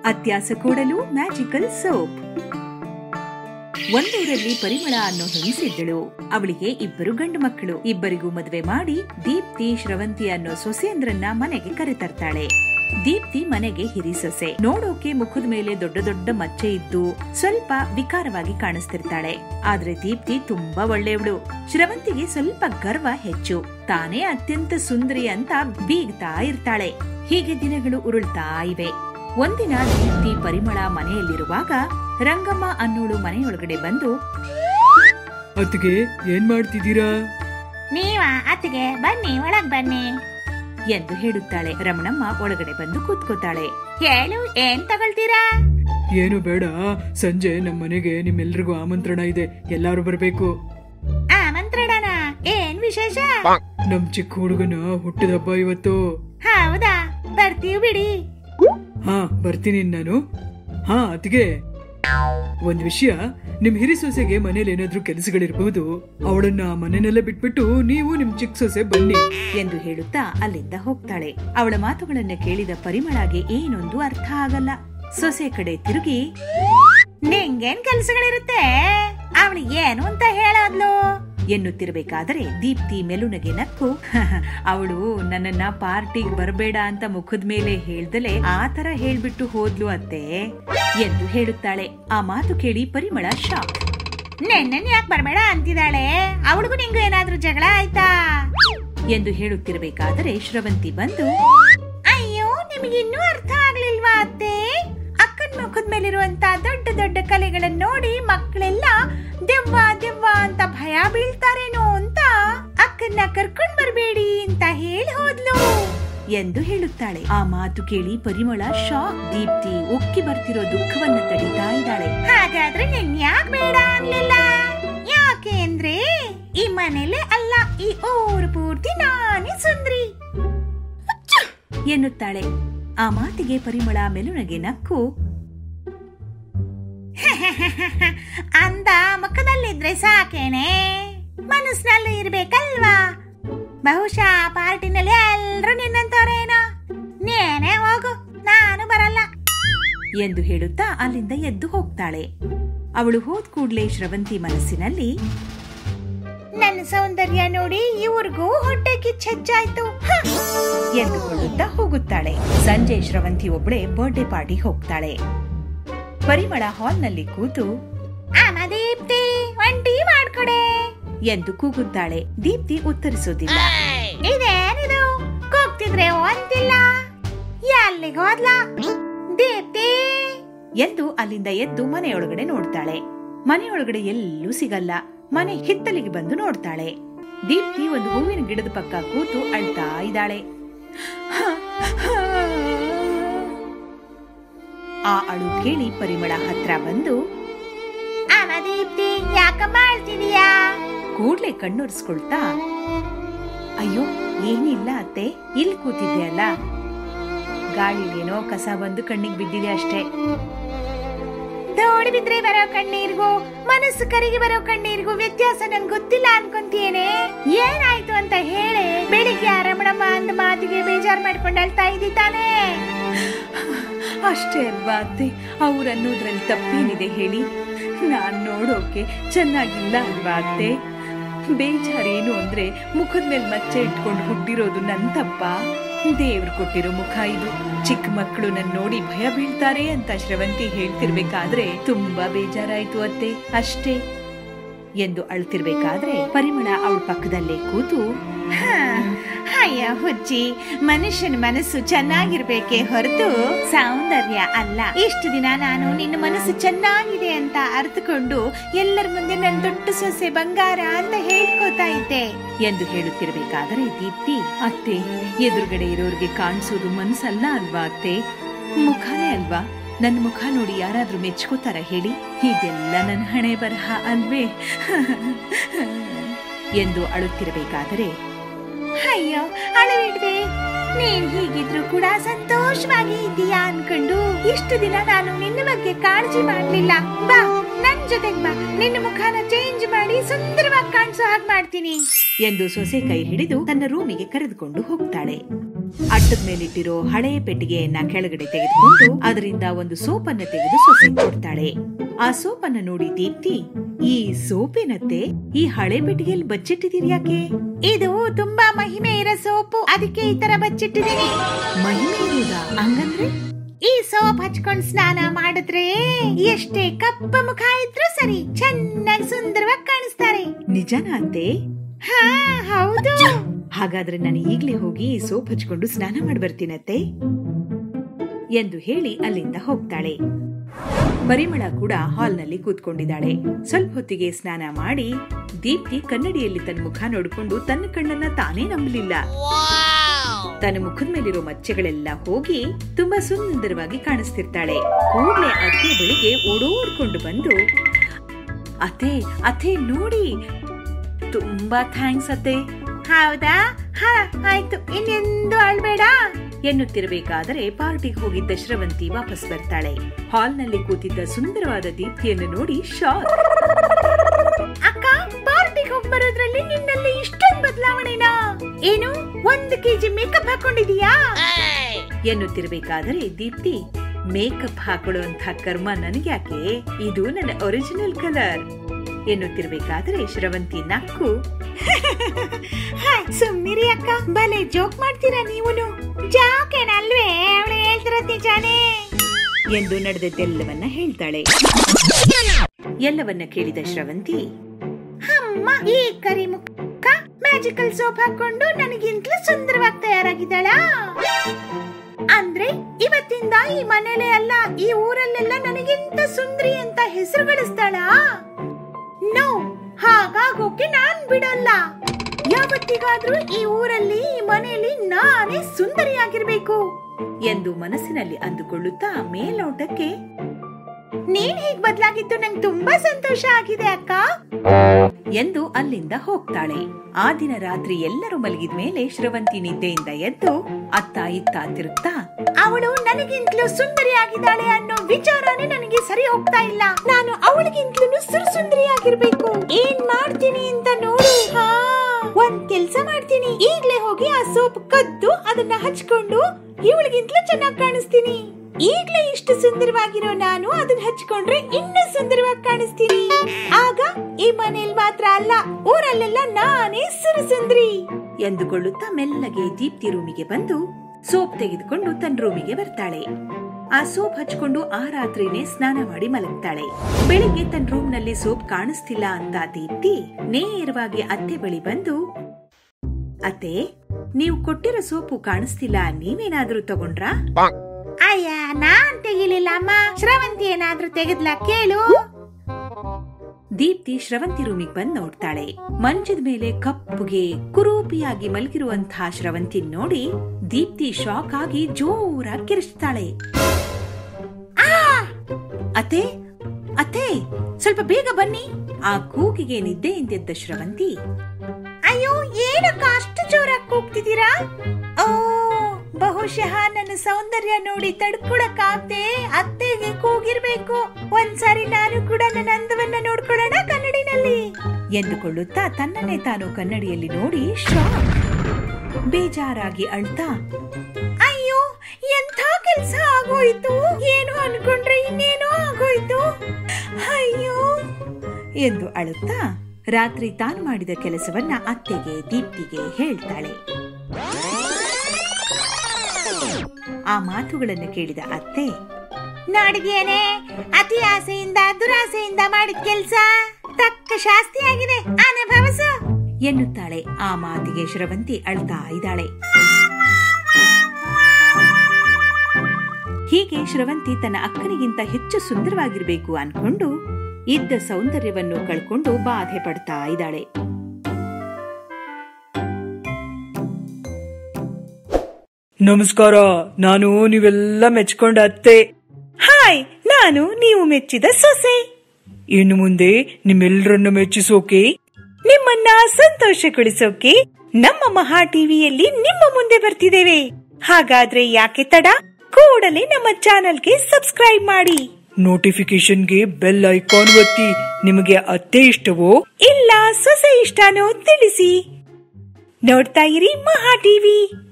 ಅತ್ಯಾಸ ಕೂಡಲು magical soap ಒಂದೂರಲ್ಲಿ ಪರಿಮಳ ಅನ್ನೋ ಹೆಂಗಸಿದ್ದಳು ಅವಳಿಗೆ ಇಬ್ಬರು ಗಂಡು ಮಕ್ಕಳು ಇಬ್ಬರಿಗೂ ಮದುವೆ ಮಾಡಿ ದೀಪ್ತಿ ಶ್ರವಂತಿ ಅನ್ನೋ ಸೊಸೆಯಂದ್ರನ್ನ ಮನೆಗೆ ಕರೆತರ್ತಾಳೆ ದೀಪ್ತಿ ಮನೆಗೆ ಹಿರಿ ಸೊಸೆ ನೋಡೋಕೆ ಮುಖದ ಮೇಲೆ ದೊಡ್ಡ ದೊಡ್ಡ ಮಚ್ಚೆ ಇದ್ದು ಸ್ವಲ್ಪ ವಿಕಾರವಾಗಿ ಕಾಣಿಸ್ತಿರ್ತಾಳೆ ಆದ್ರೆ ದೀಪ್ತಿ ತುಂಬಾ ಒಳ್ಳೆಯವಳು ಶ್ರವಂತಿಗೆ ಸ್ವಲ್ಪ ಗರ್ವ ಹೆಚ್ಚು ತಾನೇ ಅತ್ಯಂತ ಸುಂದರಿ ಅಂತ ಬೀಗ್ತಾ ಇರ್ತಾಳೆ ಹೀಗೆ ದಿನಗಳು ಉರುಳ್ತಾ ಇವೆ ಒಂದಿನ ದೀಪ್ತಿ ಪರಿಮಳ ಮನೆಯಲ್ಲಿರುವಾಗ ರಂಗಮ್ಮ ಅನ್ನೋಳು ಮನೆಯೊಳಗಡೆ ಬಂದು ಅತ್ತಿಗೆ ಏನ್ ಮಾಡ್ತಿದ್ದೀರಾ ನೀವ ಅತ್ತಿಗೆ ಬನ್ನಿ ಒಳಗ್ ಬನ್ನಿ ಎಂದು ಹೇಳುತ್ತಾಳೆ ರಮಣಮ್ಮ ಒಳಗಡೆ ಬಂದು ಕೂತ್ಕೋತಾಳೆ ಹೇಳು ಏನ್ ತಗೊಳ್ತೀರಾ ಏನು ಬೇಡ ಸಂಜೆ ನಮ್ಮ ಮನೆಗೆ ನಿಮ್ಮೆಲ್ರಿಗೂ ಆಮಂತ್ರಣ ಇದೆ ಎಲ್ಲಾರು ಬರ್ಬೇಕು ಆಮಂತ್ರಣನ ಏನ್ ವಿಶೇಷ ನಮ್ ಚಿಕ್ಕ ಹುಡುಗನ ಹುಟ್ಟಿದ ಹಬ್ಬ ಇವತ್ತು ಹೌದಾ ಬರ್ತೀವಿ ಬಿಡಿ ಹಾ ಬರ್ತೀನಿ ನಾನು ಹಾ ಅತ್ತಿಗೆ ಒಂದ್ ವಿಷಯ ನಿಮ್ ಹಿರಿ ಸೊಸೆಗೆ ಮನೇಲಿ ಏನಾದ್ರೂ ಕೆಲಸಗಳಿರ್ಬಹುದು ಅವಳನ್ನ ಮನೆನೆಲ್ಲ ಬಿಟ್ಬಿಟ್ಟು ನೀವು ನಿಮ್ ಚಿಕ್ಕ ಸೊಸೆ ಬನ್ನಿ ಎಂದು ಹೇಳುತ್ತಾ ಅಲ್ಲಿಂದ ಹೋಗ್ತಾಳೆ ಅವಳ ಮಾತುಗಳನ್ನ ಕೇಳಿದ ಪರಿಮಳಗೆ ಏನೊಂದು ಅರ್ಥ ಆಗಲ್ಲ ಸೊಸೆ ಕಡೆ ತಿರುಗಿ ನಿಂಗೇನ್ ಕೆಲ್ಸಗಳಿರುತ್ತೆ ಅವಳು ಏನು ಅಂತ ಹೇಳೋದ್ಲು ಎನ್ನುತ್ತಿರಬೇಕಾದರೆ ದೀಪ್ತಿ ಮೆಲುನಗೆ ನಕ್ಕು ಅವಳು ನನ್ನನ್ನ ಪಾರ್ಟಿಗ್ ಬರಬೇಡ ಅಂತ ಮುಖದ ಮೇಲೆ ಹೇಳ್ದಲೆ ಆ ತರ ಹೇಳ್ಬಿಟ್ಟು ಹೋದ್ಲು ಅತ್ತೆ ಎಂದು ಹೇಳುತ್ತಾಳೆ ಆ ಮಾತು ಕೇಳಿ ಪರಿಮಳ ಶಾಕ್ ನೆನ್ನೆ ಯಾಕೆ ಬರ್ಬೇಡ ಅಂತಿದ್ದಾಳೆ ಅವಳಿಗೂ ನಿಂಗೂ ಏನಾದ್ರೂ ಜಗಳ ಆಯ್ತಾ ಎಂದು ಹೇಳುತ್ತಿರಬೇಕಾದರೆ ಶ್ರವಂತಿ ಬಂದು ಅಯ್ಯೋ ನಿಮಗಿನ್ನೂ ಅರ್ಥ ಆಗ್ಲಿಲ್ವಾ ಅತ್ತೆ ಅಕ್ಕನ ಮುಖದ ಮೇಲಿರುವಂತ ದೊಡ್ಡ ದೊಡ್ಡ ಕಲೆಗಳನ್ನ ನೋಡಿ ಮಕ್ಕಳೆಲ್ಲ ದೆವ್ವ ದೆವ್ವ ಅಂತ ಭಯ ಬೀಳ್ತಾರೇನೋ ಅಂತ ಅಕ್ಕನ್ನ ಕರ್ಕೊಂಡ್ ಬರ್ಬೇಡಿ ಅಂತ ಹೇಳಿ ಹೋದ್ಲು ಎಂದು ಹೇಳುತ್ತಾಳೆ ಆ ಮಾತು ಕೇಳಿ ಪರಿಮಳ ಶಾಕ್ ದೀಪ್ತಿ ಉಕ್ಕಿ ಬರ್ತಿರೋ ದುಃಖವನ್ನ ತಡಿತಾ ಇದ್ದಾಳೆ ಹಾಗಾದ್ರೆ ನಿನ್ ಯಾಕೆ ಬೇಡ ಅನ್ಲಿಲ್ಲ ಯಾಕೆ ಅಂದ್ರೆ ಈ ಮನೇಲೆ ಅಲ್ಲ ಈ ಊರು ಪೂರ್ತಿ ನಾನೇ ಸುಂದ್ರಿ ಎನ್ನುತ್ತಾಳೆ ಆ ಮಾತಿಗೆ ಪರಿಮಳ ಮೆಲುನಗೆ ನಕ್ಕು ಅಂದ ಮುಖದಲ್ಲಿದ್ರೆ ಸಾಕೇನೆ ಮನಸ್ಸಿನಲ್ಲಿ ಇರ್ಬೇಕಲ್ವಾ ಬಹುಶಃ ಆ ಪಾರ್ಟಿನಲ್ಲಿ ಎಲ್ರು ನಿನ್ನಂತವ್ರೇನೋ ನೇನೇ ಹೋಗು ನಾನು ಬರಲ್ಲ ಎಂದು ಹೇಳುತ್ತಾ ಅಲ್ಲಿಂದ ಎದ್ದು ಹೋಗ್ತಾಳೆ ಅವಳು ಹೋದ್ ಕೂಡ್ಲೆ ಶ್ರವಂತಿ ಮನಸ್ಸಿನಲ್ಲಿ ನನ್ನ ಸೌಂದರ್ಯ ನೋಡಿ ಇವ್ರಿಗೂ ಹೊಟ್ಟೆ ಕಿಚ್ಚೆಚ್ಚಾಯ್ತು ಹ! ಎಂದುಕೊಳ್ಳುತ್ತಾ ಹೋಗುತ್ತಾಳೆ ಸಂಜೆ ಶ್ರವಂತಿ ಒಬ್ಬಳೆ ಬರ್ಡೇ ಪಾರ್ಟಿ ಹೋಗ್ತಾಳೆ ಪರಿಮಳ ಹಾಲ್ನಲ್ಲಿ ಕೂತು ಅಮ್ಮ ದೀಪ್ತಿ ಒಂದ್ ಟೀ ಮಾಡ್ಕೊಡೆ ಎಂದು ಕೂಗುತ್ತಾಳೆ ದೀಪ್ತಿ ಉತ್ತರಿಸೋದಿಲ್ಲ ಇದೇನಿದು ಕೂಗ್ತಿದ್ರೆ ಒಂದಿಲ್ಲ ಎಲ್ಲಿಗೆ ಹೋದ್ಲಾ ದೀಪ್ತಿ ಎಂದು ಅಲ್ಲಿಂದ ಎದ್ದು ಮನೆಯೊಳಗಡೆ ನೋಡ್ತಾಳೆ ಮನೆಯೊಳಗಡೆ ಎಲ್ಲೂ ಸಿಗಲ್ಲ ಮನೆ ಹಿತ್ತಲಿಗೆ ಬಂದು ನೋಡ್ತಾಳೆ ದೀಪ್ತಿ ಒಂದು ಹೂವಿನ ಗಿಡದ ಪಕ್ಕ ಕೂತು ಅಳ್ತಾ ಇದ್ದಾಳೆ ಆ ಅಳು ಕೇಳಿ ಪರಿಮಳ ಹತ್ರ ಬಂದು ಅಮ್ಮ ದೀಪ್ತಿ ಯಾಕಮ್ಮ ಅಳ್ತಿದೀಯಾ ಕೂಡ್ಲೆ ಕಣ್ಣೊರೆಸ್ಕೊಳ್ತಾ ಅಯ್ಯೋ ಏನಿಲ್ಲ ಅತ್ತೆ ಇಲ್ಲಿ ಕೂತಿದ್ದೆ ಅಲ್ಲ ಗಾಳಿಲೇನೋ ಕಸ ಬಂದು ಕಣ್ಣಿಗೆ ಬಿದ್ದಿದೆ ಅಷ್ಟೇ ದೋಡಿ ಬಿದ್ರೆ ಬರೋ ಕಣ್ಣೀರ್ಗೂ ಮನಸ್ಸು ಕರಿಗೆ ಬರೋ ಕಣ್ಣೀರ್ಗೂ ವ್ಯತ್ಯಾಸ ನಂಗೆ ಗೊತ್ತಿಲ್ಲ ಅನ್ಕೊಂತಿಯೇನೆ ಏನಾಯ್ತು ಅಂತ ಹೇಳಿ ಬೆಳಿಗ್ಗೆ ಆ ರಮಣಮ್ಮ ಅಂದ ಮಾತಿಗೆ ಬೇಜಾರ್ ಮಾಡ್ಕೊಂಡು ಅಳ್ತಾ ಇದ್ದಿ ತಾನೇ ಅಷ್ಟೇ ಅಲ್ವಾ ಅತ್ತೆ ಅವ್ರನ್ನೋದ್ರಲ್ಲಿ ತಪ್ಪೇನಿದೆ ಹೇಳಿ ನಾನ್ ನೋಡೋಕೆ ಚೆನ್ನಾಗಿಲ್ಲ ಅಲ್ವಾ ಅತ್ತೆ ಬೇಜಾರೇನು ಅಂದ್ರೆ ಮುಖದ ಮೇಲೆ ಮಚ್ಚೆ ಇಟ್ಕೊಂಡು ಹುಟ್ಟಿರೋದು ನನ್ ತಪ್ಪ ದೇವ್ರು ಕೊಟ್ಟಿರೋ ಮುಖ ಇದು ಚಿಕ್ಕ ಮಕ್ಕಳು ನನ್ ನೋಡಿ ಭಯ ಬೀಳ್ತಾರೆ ಅಂತ ಶ್ರವಂತಿ ಹೇಳ್ತಿರ್ಬೇಕಾದ್ರೆ ತುಂಬಾ ಬೇಜಾರಾಯ್ತು ಅತ್ತೆ ಅಷ್ಟೇ ಎಂದು ಅಳ್ತಿರ್ಬೇಕಾದ್ರೆ ಪರಿಮಳ ಅವಳ ಪಕ್ಕದಲ್ಲೇ ಕೂತು ಹಾ, ಅಯ್ಯ ಹುಚ್ಚಿ ಮನುಷ್ಯನ ಮನಸ್ಸು ಚೆನ್ನಾಗಿರ್ಬೇಕೆ ಹೊರತು ಸೌಂದರ್ಯ ಅಲ್ಲ ಇಷ್ಟು ದಿನ ನಾನು ನಿನ್ನ ಮನಸ್ಸು ಚೆನ್ನಾಗಿದೆ ಅಂತ ಅರ್ಥಕೊಂಡು ಎಲ್ಲರ ಮುಂದೆ ನನ್ನ ದೊಡ್ಡ ಸೊಸೆ ಬಂಗಾರ ಅಂತ ಹೇಳ್ಕೋತಾ ಇದ್ದೆ ಎಂದು ಹೇಳುತ್ತಿರಬೇಕಾದರೆ ದೀಪ್ತಿ ಅತ್ತೆ ಎದುರುಗಡೆ ಇರೋರಿಗೆ ಕಾಣಿಸೋದು ಮನ್ಸಲ್ಲ ಅಲ್ವಾ ಅತ್ತೆ ಮುಖನೇ ಅಲ್ವಾ ನನ್ನ ಮುಖ ನೋಡಿ ಯಾರಾದ್ರೂ ಮೆಚ್ಕೋತಾರ ಹೇಳಿ ಇದೆಲ್ಲ ನನ್ನ ಹಣೆ ಬರಹ ಅಲ್ವೇ ಎಂದು ಅಳುತ್ತಿರಬೇಕಾದರೆ ಅಯ್ಯೋ ಅಳವಿಡ್ದೆ ನೀನ್ ಹೀಗಿದ್ರು ಕೂಡ ಸಂತೋಷವಾಗಿ ಇದ್ದೀಯಾ ಅನ್ಕೊಂಡು ಇಷ್ಟು ದಿನ ನಾನು ನಿನ್ನ ಬಗ್ಗೆ ಕಾಳಜಿ ಮಾಡ್ಲಿಲ್ಲ ಬಾ ನನ್ ಜೊತೆಗ್ ಬಾ ನಿನ್ನ ಮುಖನ ಚೇಂಜ್ ಮಾಡಿ ಸುಂದರವಾಗಿ ಕಾಣಿಸೋ ಹಾಗೆ ಮಾಡ್ತೀನಿ ಎಂದು ಸೊಸೆ ಕೈ ಹಿಡಿದು ತನ್ನ ರೂಮಿಗೆ ಕರೆದುಕೊಂಡು ಹೋಗ್ತಾಳೆ ಅಟ್ಟದ ಮೇಲಿಟ್ಟಿರೋ ಹಳೆಯ ಪೆಟ್ಟಿಗೆಯನ್ನ ಕೆಳಗಡೆ ತೆಗೆದುಕೊಂಡು ಅದರಿಂದ ಒಂದು ಸೋಪನ್ನ ತೆಗೆದು ಸೊಸೆ ಕೊಡ್ತಾಳೆ ಆ ಸೋಪನ್ನ ನೋಡಿ ದೀಪ್ತಿ ಈ ಸೋಪಿನತ್ತೆ ಈ ಹಳೆ ಪೆಟ್ಟಿಗೆಯಲ್ಲಿ ಬಚ್ಚಿಟ್ಟಿದ್ದೀರಿ ಯಾಕೆ ಇದು ತುಂಬಾ ಮಹಿಮೆ ಇರೋ ಸೋಪು ಅದಕ್ಕೆ ಈ ತರ ಬಚ್ಚಿಟ್ಟಿದ್ದೀನಿ ಮಹಿಮೆ ಇರುವುದಾ ಹಂಗಂದ್ರೆ ಈ ಸೋಪ್ ಹಚ್ಕೊಂಡ್ ಸ್ನಾನ ಮಾಡಿದ್ರೆ ಎಷ್ಟೇ ಕಪ್ಪ ಮುಖ ಇದ್ರೂ ಸರಿ ಚೆನ್ನಾಗಿ ಸುಂದರವಾಗಿ ಕಾಣಿಸ್ತಾರೆ ನಿಜನಾ ಅತ್ತೆ ಹಾ ಹೌದು ಹಾಗಾದ್ರೆ ನಾನು ಈಗ್ಲೇ ಹೋಗಿ ಈ ಸೋಪ್ ಹಚ್ಕೊಂಡು ಸ್ನಾನ ಮಾಡಿ ಬರ್ತೀನತ್ತೆ ಎಂದು ಹೇಳಿ ಅಲ್ಲಿಂದ ಹೋಗ್ತಾಳೆ ಪರಿಮಳ ಕೂಡ ಹಾಲ್ನಲ್ಲಿ ಕೂತ್ಕೊಂಡಿದ್ದಾಳೆ ಸ್ವಲ್ಪ ಹೊತ್ತಿಗೆ ಸ್ನಾನ ಮಾಡಿ ದೀಪ್ತಿ ಕನ್ನಡಿಯಲ್ಲಿ ತನ್ನ ಮುಖ ನೋಡಿಕೊಂಡು ತನ್ನ ಕಣ್ಣನ್ನ ತಾನೇ ನಂಬಲಿಲ್ಲ ತನ್ನ ಮುಖದ ಮೇಲಿರೋ ಮಚ್ಚೆಗಳೆಲ್ಲ ಹೋಗಿ ತುಂಬಾ ಸುಂದರವಾಗಿ ಕಾಣಿಸ್ತಿರ್ತಾಳೆ ಕೂಡ್ಲೆ ಅತ್ತೆ ಬಳಿಗೆ ಓಡೋಡ್ಕೊಂಡು ಬಂದು ಅತ್ತೆ ಅತ್ತೆ ನೋಡಿ ತುಂಬಾ ಥ್ಯಾಂಕ್ಸ್ ಅತ್ತೆ ಹೌದಾ ಹಾ ಆಯ್ತು ಇನ್ನೆಂದು ಅಳ್ಬೇಡ ಎನ್ನುತ್ತಿರಬೇಕಾದರೆ ಪಾರ್ಟಿಗೆ ಹೋಗಿದ್ದ ಶ್ರವಂತಿ ವಾಪಸ್ ಬರ್ತಾಳೆ ಹಾಲ್ನಲ್ಲಿ ಕೂತಿದ್ದ ಸುಂದರವಾದ ದೀಪ್ತಿಯನ್ನು ನೋಡಿ ಶಾಕ್ ಅಕ್ಕ ಪಾರ್ಟಿಗೆ ಹೋಗಿ ಬರೋದ್ರಲ್ಲಿ ನಿನ್ನಲ್ಲಿ ಇಷ್ಟೊಂದು ಬದಲಾವಣೆನಾ ಏನು ಒಂದು ಕೆಜಿ ಮೇಕಪ್ ಹಾಕೊಂಡಿದೀಯಾ ಎನ್ನುತ್ತಿರಬೇಕಾದರೆ ದೀಪ್ತಿ ಮೇಕಪ್ ಹಾಕೊಳ್ಳುವಂತ ಕರ್ಮ ನನಗ್ಯಾಕೆ ಇದು ನನ್ನ ಒರಿಜಿನಲ್ ಕಲರ್ ಎನ್ನುತ್ತಿರಬೇಕಾದರೆ ಶ್ರವಂತಿ ನಕ್ಕು ಹಾಯ್, ಸುಮ್ನಿರಿ ಅಕ್ಕ ಭಲೆ ಜೋಕ್ ಮಾಡ್ತೀರಾ ನೀವುನು ಜಾಕೇನಲ್ವೇ ಅವಳು ಹೇಳ್ತಿರೋದ್ ನಿಜಾನೇ ಎಂದು ನಡೆದದ್ದೆಲ್ಲವನ್ನ ಹೇಳ್ತಾಳೆ ಎಲ್ಲವನ್ನ ಕೇಳಿದ ಶ್ರವಂತಿ ಅಮ್ಮ ಈ ಕರಿ ಮುಖ ಮ್ಯಾಜಿಕಲ್ ಸೋಪ್ ಹಾಕೊಂಡು ನನಗಿಂತಲೂ ಸುಂದರವಾಗಿ ತಯಾರಾಗಿದ್ದಾಳ ಅಂದ್ರೆ ಇವತ್ತಿಂದ ಈ ಮನೇಲೆ ಅಲ್ಲ ಈ ಊರಲ್ಲೆಲ್ಲ ನನಗಿಂತ ಸುಂದರಿ ಅಂತ ಹೆಸರು ಗಳಿಸ್ತಾಳ ನೋ ಹಾಗಾಗೋಕೆ ನಾನ್ ಬಿಡಲ್ಲ ಯಾವತ್ತಿಗಾದ್ರೂ ಈ ಊರಲ್ಲಿ ಈ ಮನೆಯಲ್ಲಿ ನಾನೇ ಸುಂದರಿಯಾಗಿರ್ಬೇಕು ಎಂದು ಮನಸ್ಸಿನಲ್ಲಿ ಅಂದುಕೊಳ್ಳುತ್ತಾ ಮೇಲ್ನೋಟಕ್ಕೆ ನೀನ್ ಹೀಗ್ ಬದ್ಲಾಗಿದ್ದು ನಂಗೆ ತುಂಬಾ ಸಂತೋಷ ಆಗಿದೆ ಅಕ್ಕ ಎಂದು ಅಲ್ಲಿಂದ ಹೋಗ್ತಾಳೆ ಆ ದಿನ ರಾತ್ರಿ ಎಲ್ಲರೂ ಮಲಗಿದ ಮೇಲೆ ಶ್ರವಂತಿ ನಿದ್ದೆಯಿಂದ ಎದ್ದು ಅತ್ತ ಇತ್ತ ತಿರುಗ್ತಾ ಅವಳು ನನಗಿಂತಲೂ ಸುಂದರಿಯಾಗಿದ್ದಾಳೆ ಅನ್ನೋ ವಿಚಾರನೇ ನನಗೆ ಸರಿ ಹೋಗ್ತಾ ಇಲ್ಲ ನಾನು ಅವಳಿಗಿಂತಲೂ ಸುಂದರಿಯಾಗಿರ್ಬೇಕು ಏನ್ ಮಾಡ್ತೀನಿ ಅಂತ ನೋಡು ಹಾ, ಒಂದ್ ಕೆಲ್ಸ ಮಾಡ್ತೀನಿ ಈಗ್ಲೇ ಹೋಗಿ ಆ ಸೋಪ್ ಕದ್ದು ಅದನ್ನ ಹಚ್ಕೊಂಡು ಇವಳಿಗಿಂತಲೂ ಚೆನ್ನಾಗಿ ಕಾಣಿಸ್ತೀನಿ ಈಗ್ಲೇ ಇಷ್ಟು ಸುಂದರವಾಗಿರೋ ನಾನು ಅದನ್ನ ಹಚ್ಕೊಂಡ್ರೆ ಇನ್ನೂ ಸುಂದರವಾಗಿ ಕಾಣಿಸ್ತೀನಿ ಆಗ ಈ ಮನೇಲಿ ಮಾತ್ರ ಅಲ್ಲ ಊರಲ್ಲೆಲ್ಲ ನಾನೇ ಸುರಸುಂದ್ರಿ ಎಂದುಕೊಳ್ಳುತ್ತಾ ಮೆಲ್ಲಗೆ ದೀಪ್ತಿ ರೂಮಿಗೆ ಬಂದು ಸೋಪ್ ತೆಗೆದುಕೊಂಡು ತನ್ನ ರೂಮಿಗೆ ಬರ್ತಾಳೆ ಆ ಸೋಪ್ ಹಚ್ಕೊಂಡು ಆ ರಾತ್ರಿನೇ ಸ್ನಾನ ಮಾಡಿ ಮಲಗ್ತಾಳೆ ಬೆಳಿಗ್ಗೆ ತನ್ನ ರೂಮ್ನಲ್ಲಿ ಸೋಪ್ ಕಾಣಿಸ್ತಿಲ್ಲ ಅಂತ ದೀಪ್ತಿ ನೇರವಾಗಿ ಅತ್ತೆ ಬಳಿ ಬಂದು ಅತ್ತೆ ನೀವು ಕೊಟ್ಟಿರೋ ಸೋಪು ಕಾಣಿಸ್ತಿಲ್ಲ ನೀವೇನಾದ್ರೂ ತಗೊಂಡ್ರಾ ಅಯ್ಯ ನಾನ್ ತೆಗಿಲಿಲ್ಲ ಅಮ್ಮ ಶ್ರವಂತಿ ಏನಾದ್ರೂ ತೆಗೆದ್ಲಾ ಕೇಳು ದೀಪ್ತಿ ಶ್ರವಂತಿ ರೂಮಿಗೆ ಬಂದ್ ನೋಡ್ತಾಳೆ ಮಂಚದ ಮೇಲೆ ಕಪ್ಪುಗೆ ಕುರೂಪಿಯಾಗಿ ಮಲಗಿರುವಂತಹ ಶ್ರವಂತಿ ನೋಡಿ ದೀಪ್ತಿ ಶಾಕ್ ಆಗಿ ಜೋರಾಗಿ ಕಿರಿಸ್ತಾಳೆ ಅತ್ತೆ ಅತ್ತೆ ಸ್ವಲ್ಪ ಬೇಗ ಬನ್ನಿ ಆ ಕೂಗಿಗೆ ನಿದ್ದೆಯಿಂದೆದ್ದ ಶ್ರವಂತಿ ಅಯ್ಯೋ ಏನಕ್ಕ ಅಷ್ಟು ಜೋರಾಗಿ ಕೂಗ್ತಿದ್ದೀರಾ ಓ ಬಹುಶಃ ನನ್ನ ಸೌಂದರ್ಯ ನೋಡಿ ತಡ್ಕೊಳಕ್ಕಾಗ್ದೆ ಅತ್ತೆಗೆ ಕೂಗಿರ್ಬೇಕು ಒಂದ್ಸಾರಿ ನಾನು ಕೂಡ ನನ್ನ ಅಂದವನ್ನ ನೋಡ್ಕೊಳ್ಳೋಣ ಕನ್ನಡಿನಲ್ಲಿ ಎಂದುಕೊಳ್ಳುತ್ತಾ ತನ್ನನ್ನೇ ತಾನು ಕನ್ನಡಿಯಲ್ಲಿ ನೋಡಿ ಶಾಕ್ ಬೇಜಾರಾಗಿ ಅಳ್ತಾ ಅಯ್ಯೋ ಎಂಥ ಕೆಲ್ಸ ಆಗೋಯ್ತು ಏನು ಅನ್ಕೊಂಡ್ರೆ ಇನ್ನೇನೋ ಆಗೋಯ್ತು ಅಯ್ಯೋ ಎಂದು ಅಳುತ್ತಾ ರಾತ್ರಿ ತಾನು ಮಾಡಿದ ಕೆಲಸವನ್ನ ಅತ್ತೆಗೆ ದೀಪ್ತಿಗೆ ಹೇಳ್ತಾಳೆ ಆ ಮಾತುಗಳನ್ನು ಕೇಳಿದ ಅತ್ತೆ ನೋಡಿದ್ಯೇನೆ ಅತಿ ಆಸೆಯಿಂದ ದುರಾಸೆಯಿಂದ ಮಾಡಿದ ಕೆಲ್ಸ ತಕ್ಕ ಶಾಸ್ತಿ ಆಗಿದೆ ಅನುಭವಿಸು ಎನ್ನುತ್ತಾಳೆ ಆ ಮಾತಿಗೆ ಶ್ರವಂತಿ ಅಳ್ತಾ ಇದ್ದಾಳೆ ಹೀಗೆ ಶ್ರವಂತಿ ತನ್ನ ಅಕ್ಕನಿಗಿಂತ ಹೆಚ್ಚು ಸುಂದರವಾಗಿರ್ಬೇಕು ಅನ್ಕೊಂಡು ಇದ್ದ ಸೌಂದರ್ಯವನ್ನು ಕಳ್ಕೊಂಡು ಬಾಧೆ ಪಡ್ತಾ ಇದ್ದಾಳೆ ನಮಸ್ಕಾರ ನಾನು ನೀವೆಲ್ಲ ಮೆಚ್ಕೊಂಡ ಅತ್ತೆ ಹಾಯ್ ನಾನು ನೀವು ಮೆಚ್ಚಿದ ಸೊಸೆ ಇನ್ನು ಮುಂದೆ ನಿಮ್ಮೆಲ್ಲರನ್ನ ಮೆಚ್ಚಿಸೋಕೆ ನಿಮ್ಮನ್ನ ಸಂತೋಷಗೊಳಿಸೋಕೆ ನಮ್ಮ ಮಹಾ ಟಿವಿಯಲ್ಲಿ ನಿಮ್ಮ ಮುಂದೆ ಬರ್ತಿದ್ದೇವೆ ಹಾಗಾದ್ರೆ ಯಾಕೆ ತಡ ಕೂಡಲೇ ನಮ್ಮ ಚಾನೆಲ್ಗೆ ಸಬ್ಸ್ಕ್ರೈಬ್ ಮಾಡಿ ನೋಟಿಫಿಕೇಶನ್ಗೆ ಬೆಲ್ ಐಕಾನ್ ಒತ್ತಿ ನಿಮಗೆ ಅತ್ತೆ ಇಷ್ಟವೋ ಇಲ್ಲ ಸೊಸೆ ಇಷ್ಟನೋ ತಿಳಿಸಿ ನೋಡ್ತಾ ಇರಿ ಮಹಾ ಟಿವಿ